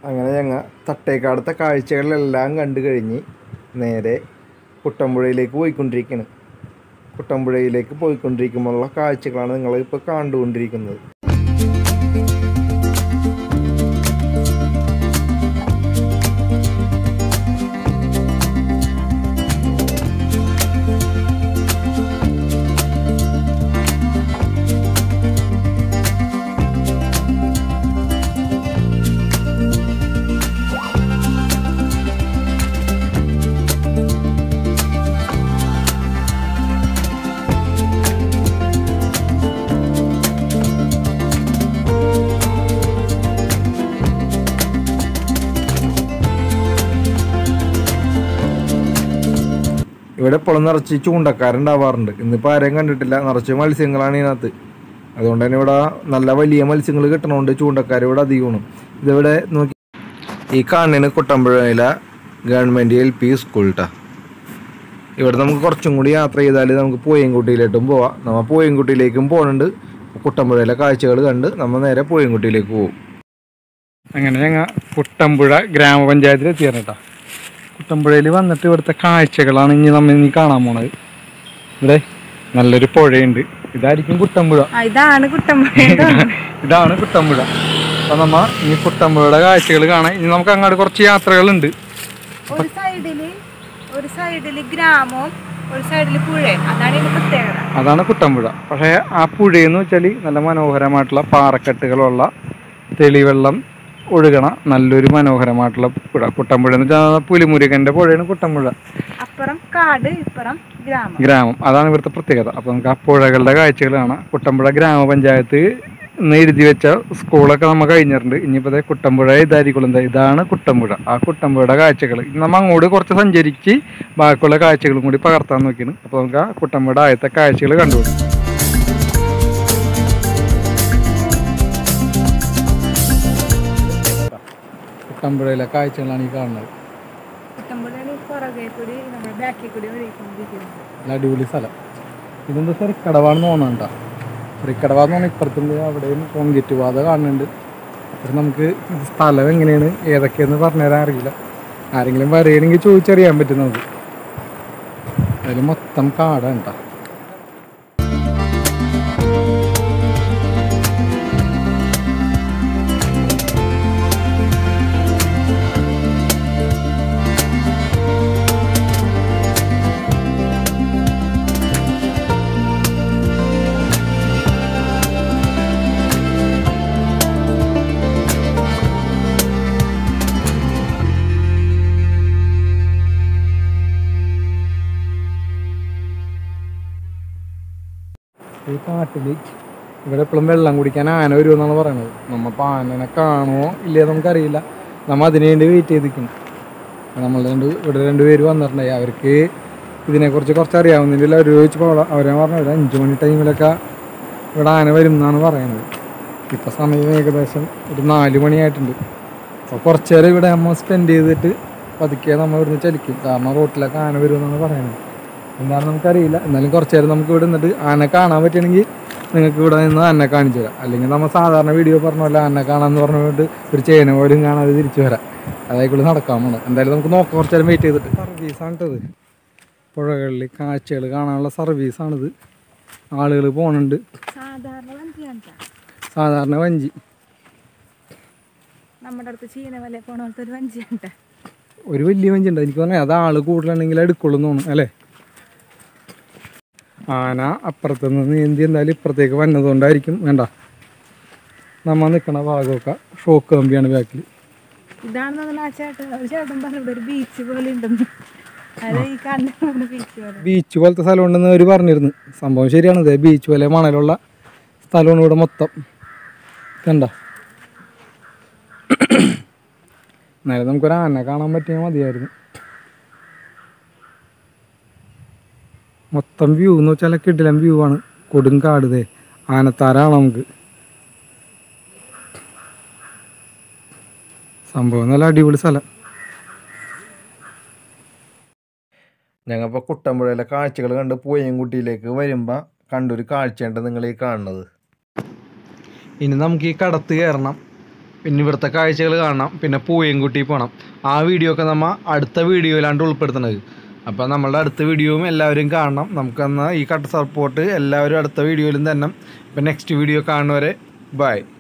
അങ്ങനെ ഞങ്ങൾ തട്ടേക്കാടത്തെ കാഴ്ചകളെല്ലാം കണ്ടു കഴിഞ്ഞ് നേരെ കുട്ടമ്പുഴയിലേക്ക് പോയിക്കൊണ്ടിരിക്കുകയാണ് കുട്ടമ്പുഴയിലേക്ക് പോയിക്കൊണ്ടിരിക്കുമ്പോഴുള്ള കാഴ്ചകളാണ് നിങ്ങൾ ഇപ്പോൾ കണ്ടുകൊണ്ടിരിക്കുന്നത് ഇവിടെ ഇപ്പോൾ നിറച്ച് ചൂണ്ടക്കാരുണ്ടാവാറുണ്ട് ഇന്നിപ്പോൾ ആരെയും കണ്ടിട്ടില്ല നിറച്ച് മത്സ്യങ്ങളാണ് ഇതിനകത്ത് അതുകൊണ്ട് തന്നെ ഇവിടെ നല്ല വലിയ മത്സ്യങ്ങൾ കിട്ടണോണ്ട് ചൂണ്ടക്കാർ ഇവിടെ അധികമാണ് ഇതിവിടെ നോക്കി ഈ കാണുന്നതിന് കുട്ടമ്പുഴയിലെ ഗവൺമെൻറ് എൽ പി സ്കൂൾ ട്ടാ ഇവിടെ നമുക്ക് കുറച്ചും കൂടി യാത്ര ചെയ്താൽ നമുക്ക് പൂയംകുട്ടിയിലോട്ടും പോവാം നമ്മൾ പൂയംകുട്ടിയിലേക്കും പോകുന്നുണ്ട് കുട്ടമ്പുഴയിലെ കാഴ്ചകൾ കണ്ട് നമ്മൾ നേരെ പൂയംകുട്ടിയിലേക്ക് പോകും അങ്ങനെ ഞങ്ങൾ കുട്ടമ്പുഴ ഗ്രാമപഞ്ചായത്തിൽ എത്തിയാണ് കേട്ടോ കുട്ടമ്പുഴയിൽ വന്നിട്ട് ഇവിടുത്തെ കാഴ്ചകളാണ് ഇനി നമ്മൾ ഇനി കാണാൻ പോണത് ഇവിടെ നല്ലൊരു പുഴയുണ്ട് ഇതായിരിക്കും കുട്ടമ്പുഴ ആ, ഇതാണ് കുട്ടമ്പുഴ ഇതാണ് കുട്ടമ്പുഴ അപ്പൊ നമ്മ ഇനി കുട്ടമ്പുഴയുടെ കാഴ്ചകൾ കാണാൻ ഇനി നമുക്ക് അങ്ങോട്ട് കുറച്ച് യാത്രകളുണ്ട് ഒരു സൈഡില് ഒരു സൈഡില് ഗ്രാമവും ഒരു സൈഡില് പുഴയും അതാണ് ഇതിന്റെ പ്രത്യേകത അതാണ് കുട്ടമ്പുഴ പക്ഷേ ആ പുഴയെന്ന് വെച്ചാൽ നല്ല മനോഹരമായിട്ടുള്ള പാറക്കെട്ടുകളുള്ള തെളിവെള്ളം ഒഴുകണ നല്ലൊരു മനോഹരമായിട്ടുള്ള പുഴ കുട്ടമ്പുഴ എന്ന് വെച്ചാൽ പുലിമുരുകന്റെ പുഴയാണ് കുട്ടമ്പുഴ അപ്പുറം കാട് ഇപ്പുറം ഗ്രാമം ഗ്രാമം അതാണ് ഇവിടുത്തെ പ്രത്യേകത അപ്പോൾ നമുക്ക് ആ പുഴകളുടെ കാഴ്ചകൾ കാണാം കുട്ടമ്പുഴ ഗ്രാമപഞ്ചായത്ത് എന്ന് എഴുതി വെച്ച സ്കൂളൊക്കെ നമ്മൾ കഴിഞ്ഞിട്ടുണ്ട് ഇനിയിപ്പോൾ ദേ കുട്ടമ്പുഴ ഇതായിരിക്കുള്ളൂ എന്താ ഇതാണ് കുട്ടമ്പുഴ ആ കുട്ടമ്പുഴയുടെ കാഴ്ചകൾ നമ്മൾ അങ്ങോട്ട് കുറച്ച് സഞ്ചരിച്ച് ബാക്കിയുള്ള കാഴ്ചകളും കൂടി പകർത്താൻ നോക്കിയാണ് അപ്പോൾ നമുക്ക് ആ കുട്ടമ്പുഴ ആദ്യത്തെ കാഴ്ചകൾ കണ്ടുപിടിക്കും കുട്ടമ്പുഴയിലെ കാഴ്ചകളാണ് ഈ കാണുന്നത് കുട്ടമ്പുഴയാണ് ഈ പുറകെ കൂടി നമ്മുടെ ബാക്കിൽ കൂടി ഒഴുകിക്കൊണ്ടിരിക്കുന്നത് നല്ല അടിപൊളി സ്ഥലം ഇതെന്താ ചെറിക്കടവാണെന്ന് തോന്നുന്നുണ്ടോ ചെറിക്കടവാന്ന് പറഞ്ഞാൽ ഇപ്പുറത്തുണ്ട് അവിടെയും കോൺക്രീറ്റ് പാത കാണുന്നുണ്ട് അപ്പം നമുക്ക് ഇത് സ്ഥലം എങ്ങനെയാണ് ഏതൊക്കെയെന്ന് പറഞ്ഞുതരാൻ അറിയില്ല ആരെങ്കിലും പറയുകയാണെങ്കിൽ ചോദിച്ചറിയാൻ പറ്റും നമുക്ക് അതിൽ മൊത്തം കാടാണ് കേട്ടോ ഈ കാട്ടിൽ ഇവിടെ എപ്പോഴും വെള്ളം കുടിക്കാൻ ആന വരുമെന്നാണ് പറയുന്നത് നമ്മപ്പോൾ ആനനെ കാണുമോ ഇല്ലേ നമുക്കറിയില്ല നമ്മൾ അതിനു വേണ്ടി വെയിറ്റ് ചെയ്തിരിക്കുന്നു നമ്മൾ രണ്ട് ഇവിടെ രണ്ട് പേര് വന്നിട്ടുണ്ടായി അവർക്ക് ഇതിനെക്കുറിച്ച് കുറച്ച് അറിയാവുന്നതിൽ അവർ ചോദിച്ചപ്പോൾ അവരെ പറഞ്ഞത് ഒരു അഞ്ച് മണി ടൈമിലൊക്കെ ഇവിടെ ആന വരും എന്നാണ് പറയുന്നത് ഇപ്പോൾ സമയം ഏകദേശം ഒരു നാല് മണിയായിട്ടുണ്ട് അപ്പോൾ കുറച്ച് നേരം ഇവിടെ നമ്മൾ സ്പെൻഡ് ചെയ്തിട്ട് പതുക്കെ നമ്മൾ ഇവിടുന്ന് ചലിക്കും കാരണം റോട്ടിലൊക്കെ ആന വരുമെന്നാണ് പറയുന്നത് എന്താണെന്ന് നമുക്കറിയില്ല എന്നാലും കുറച്ച് നേരം നമുക്ക് ഇവിടെ നിന്നിട്ട് ആന കാണാൻ പറ്റുകയാണെങ്കിൽ നിങ്ങൾക്ക് ഇവിടെ നിന്ന് ആനെ കാണിച്ചു തരാം അല്ലെങ്കിൽ നമ്മൾ സാധാരണ വീഡിയോ പറഞ്ഞ പോലെ ആനെ കാണാമെന്ന് പറഞ്ഞുകൊണ്ട് ഒരു ചേന പോലും കാണാതെ തിരിച്ചു വരാം അതായിക്കൂടെ നടക്കാൻ പോണം എന്തായാലും നമുക്ക് നോക്കാം കുറച്ച് നേരം വെയിറ്റ് ചെയ്തിട്ട് സർവീസാണിട്ടത് പുഴകളിൽ കാഴ്ചകൾ കാണാനുള്ള സർവീസാണിത് ആളുകൾ പോണുണ്ട് സാധാരണ വഞ്ചിയാണ് ട്ടാ. സാധാരണ വഞ്ചി നമ്മുടെ അടുത്ത് ചീന വല പോണ പോലത്തെ ഒരു വഞ്ചിയാണ് ട്ടാ. ഒരു വലിയ വഞ്ചി ഉണ്ട് എനിക്ക് പറഞ്ഞാൽ അത് ആള് കൂടുതലുണ്ടെങ്കിൽ എടുക്കുള്ളൂ എന്ന് തോന്നുന്നു അല്ലേ ആന അപ്പുറത്ത് നിന്ന് നീന്തി എന്തായാലും ഇപ്പുറത്തേക്ക് വന്നതുകൊണ്ടായിരിക്കും വേണ്ട നമ്മ നിൽക്കണ ഭാഗമൊക്കെ ഷോക്ക് കമ്പിയാണ് ബാക്കിൽ ഇതാണെന്ന് പറഞ്ഞാൽ ആ ചേട്ടൻ ഒരു ചേട്ടൻ പറഞ്ഞു ഇവിടെ ഒരു ബീച്ച് പോലെ ഉണ്ടെന്ന് അത് ഈ കാണുന്ന ബീച്ച് പോലെ ബീച്ച് പോലത്തെ സ്ഥലം ഉണ്ടെന്ന് അവർ പറഞ്ഞിരുന്നു സംഭവം ശരിയാണ് ഇതേ ബീച്ച് പോലെ മണലുള്ള സ്ഥലമാണ് ഇവിടെ മൊത്തം കണ്ട എന്നാലും നമുക്കൊരു ആന കാണാൻ പറ്റിയാൽ മതിയായിരുന്നു മൊത്തം വ്യൂ എന്ന് വെച്ചാൽ കിടിലം വ്യൂ ആണ് കൊടുങ്കാട് ഇതേ ആനത്താരാണ് നമുക്ക് സംഭവം നല്ല അടിപൊളി സ്ഥലം ഞങ്ങളിപ്പോൾ കുട്ടമ്പുഴയിലെ കാഴ്ചകൾ കണ്ട് പൂയംകുട്ടിയിലേക്ക് വരുമ്പോൾ കണ്ടൊരു കാഴ്ചയുണ്ട് നിങ്ങൾ ഈ കാണുന്നത് ഇനി നമുക്ക് ഈ കടത്ത് കയറണം പിന്നെ ഇവിടുത്തെ കാഴ്ചകൾ കാണണം പിന്നെ പൂയംകുട്ടി പോകണം ആ വീഡിയോ ഒക്കെ നമ്മൾ അടുത്ത വീഡിയോയിലാണ്ട് ഉൾപ്പെടുത്തുന്നത് അപ്പോൾ നമ്മളുടെ അടുത്ത വീഡിയോയും എല്ലാവരും കാണണം നമുക്കെന്നാൽ ഈ കട്ട സപ്പോർട്ട് എല്ലാവരും അടുത്ത വീഡിയോയിലും തന്നെ ഇപ്പം നെക്സ്റ്റ് വീഡിയോ കാണുന്നവരെ ബൈ